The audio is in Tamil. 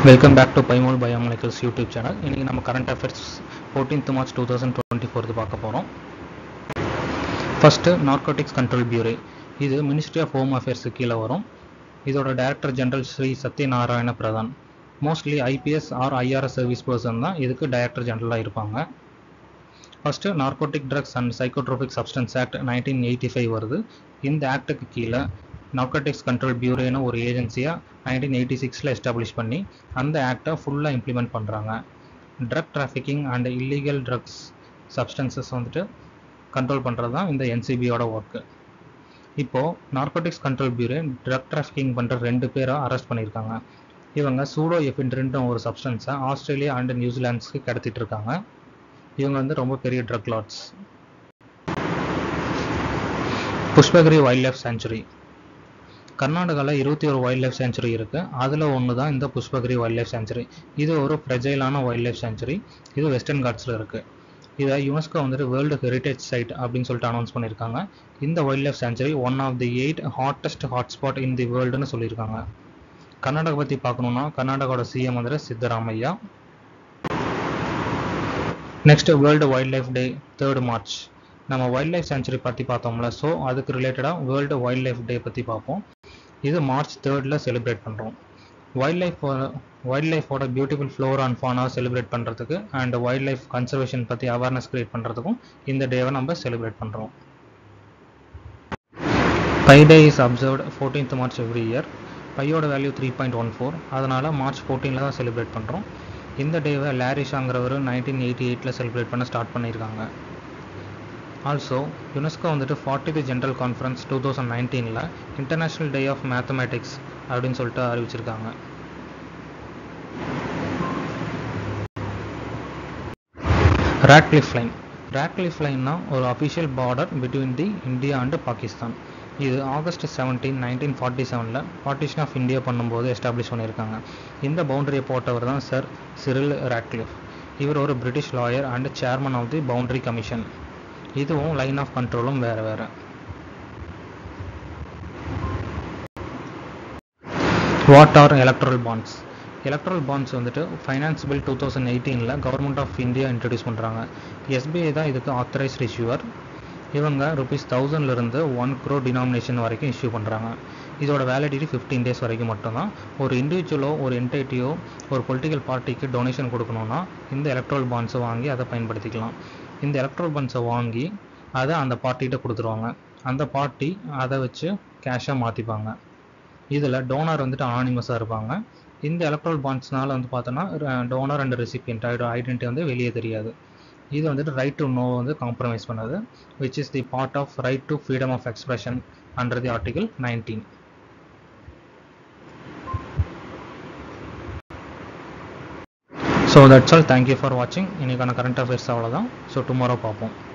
வெல்கம் பேக் டு பைமோல் பயோமலிக்கல்ஸ் யூடியூப் சேனல் இன்றைக்கி நம்ம current affairs fourteenth March two thousand twenty fourth பார்க்க போகிறோம் ஃபஸ்ட்டு நார்கோட்டிக்ஸ் கண்ட்ரோல் பியூரே இது மினிஸ்ட்ரி ஆஃப் ஹோம் அஃபேர்ஸு கீழே வரும் இதோட director general Shri Satyanarayana Pradhan mostly IPS or IRS service person தான் இதுக்கு டைரக்டர் ஜெனரலாக இருப்பாங்க first narcotic drugs and psychotropic substance act nineteen eighty five வருது இந்த ஆக்டுக்கு கீழே நார்கோட்டிக்ஸ் கண்ட்ரோல் பியூரோன்னு ஒரு ஏஜென்சியாக நைன்டீன் எயிட்டி சிக்ஸில் எஸ்டாப்ளிஷ் பண்ணி அந்த ஆக்டை ஃபுல்லாக இம்ப்ளிமெண்ட் பண்ணுறாங்க drug trafficking and illegal drugs substances வந்துட்டு கண்ட்ரோல் பண்ணுறது தான் இந்த என்சிபியோட ஒர்க்கு இப்போது narcotics control bureau drug trafficking பண்ணுற ரெண்டு பேரை அரெஸ்ட் பண்ணியிருக்காங்க இவங்க சூடோ எஃபின்ட்ரின்ற ஒரு சப்ஸ்டன்ஸை ஆஸ்திரேலியா அண்ட் நியூசிலாண்ட்ஸ்க்கு கடத்திட்டு இருக்காங்க இவங்க வந்து ரொம்ப பெரிய drug lords Pushpagiri wild life sanctuary கர்நாடகாவில் இருபத்தி ஒரு வைல்ட் லைஃப் சேஞ்சுரி இருக்குது அதில் ஒன்று தான் இந்த புஷ்பகிரி வைல்ட் லைஃப் சேஞ்சுரி இது ஒரு ஃப்ரெஜைலான வைல்ட் லைஃப் சேஞ்சுரி இது வெஸ்டர்ன் காட்ஸில் இருக்குது இதை யுனெஸ்கோ வந்துட்டு வேர்ல்டு ஹெரிட்டேஜ் சைட் அப்படின்னு சொல்லிட்டு அனௌன்ஸ் பண்ணியிருக்காங்க இந்த wild life sanctuary one of the eight hottest hotspot in the வேர்ல்டுன்னு சொல்லியிருக்காங்க கர்நாடகா பற்றி பார்க்கணுன்னா கர்நாடகாவோட சிஎம் வந்துட்டு Siddaramaiah next world wild life day third March நம்ம வைல்ட் லைஃப் சேஞ்சுரி பற்றி பார்த்தோம்ல ஸோ அதுக்கு ரிலேட்டடாக வேர்ல்டு வைல்ட் லைஃப் டே பற்றி பார்ப்போம் இது மார்ச் தேர்டில் செலிப்ரேட் பண்ணுறோம் வைல்ட் லைஃப் வைல்ட் லைஃபோட பியூட்டிஃபுல் ஃப்ளோர் அண்ட் ஃபானாக செலிப்ரேட் பண்ணுறதுக்கு அண்ட் வைல்ட் லைஃப் கன்சர்வேஷன் பற்றி அவேர்னஸ் க்ரியேட் பண்ணுறதுக்கும் இந்த டேவை நம்ம செலிப்ரேட் பண்ணுறோம் pi day is observed fourteenth March every year பையோட value three point one four அதனால் மார்ச் ஃபோர்டீனில் தான் செலிப்ரேட் பண்ணுறோம் இந்த டேவை லாரிஷாங்கிறவர் நைன்டீன் எயிட்டி எயிட்டில் செலிப்ரேட் பண்ண ஸ்டார்ட் பண்ணியிருக்காங்க ஆல்சோ யுனெஸ்கோ வந்துட்டு forty general conference two thousand நைன்டீனில் இன்டர்நேஷ்னல் டே ஆஃப் மேத்தமேட்டிக்ஸ் அப்படின்னு சொல்லிட்டு அறிவிச்சிருக்காங்க ராட்க்ளிஃப் லைன் ராட்க்ளிஃப் லைன்னா ஒரு official border between the India and Pakistan இது ஆகஸ்ட் செவன்டீன் நைன்டீன் ஃபார்ட்டி செவனில் பார்ட்டிஷன் ஆஃப் இந்தியா பண்ணும்போது எஸ்டாப்ளிஷ் பண்ணியிருக்காங்க இந்த பவுண்டரியை போட்டவர் தான் சார் சிரில் ராட்க்ளிஃப் இவர் ஒரு British lawyer and chairman of the boundary commission இதுவும் லைன் ஆஃப் கண்ட்ரோலும் வேறு வேறு what are electoral bonds electoral bonds வந்துட்டு ஃபைனான்ஸ் பில் டூ தௌசண்ட் எயிட்டீனில் கவர்மெண்ட் ஆஃப் இந்தியா இன்ட்ரடியூஸ் பண்ணுறாங்க எஸ்பிஐ தான் இதுக்கு ஆத்தரைஸ்ட் இஷ்யூவர் இவங்க ருபீஸ் தௌசண்ட்லேருந்து ஒன் க்ரோ டினாமினேஷன் வரைக்கும் இஷ்யூ பண்ணுறாங்க இதோட வேலிடிட்டி ஃபிஃப்டீன் டேஸ் வரைக்கும் மட்டும்தான் ஒரு இண்டிவிஜுவலோ ஒரு என்டைட்டியோ ஒரு பொலிட்டிக்கல் பார்ட்டிக்கு டொனேஷன் கொடுக்கணுன்னா இந்த எலக்ட்ரல் பாண்ட்ஸை வாங்கி அதை பயன்படுத்திக்கலாம் இந்த எலக்ட்ரல் பாண்ட்ஸை வாங்கி அதை அந்த பார்ட்டிகிட்ட கொடுத்துருவாங்க அந்த பார்ட்டி அதை வச்சு கேஷாக மாற்றிப்பாங்க இதில் டோனர் வந்துட்டு அனானிமஸாக இருப்பாங்க இந்த எலக்ட்ரல் பாண்ட்ஸ்னால வந்து பார்த்தோன்னா டோனர் அண்ட் ரெசிபியன்ட் ஐடென்டிட்டி வந்து வெளியே தெரியாது இது வந்துட்டு ரைட் டு நோ வந்து காம்ப்ரமைஸ் பண்ணது which is the part of right to freedom of expression under the article nineteen so that's all thank you for வாட்சிங் இன்றைக்கான கரண்ட் அஃபேர்ஸ் அவ்வளோதான் ஸோ டுமாரோ பார்ப்போம்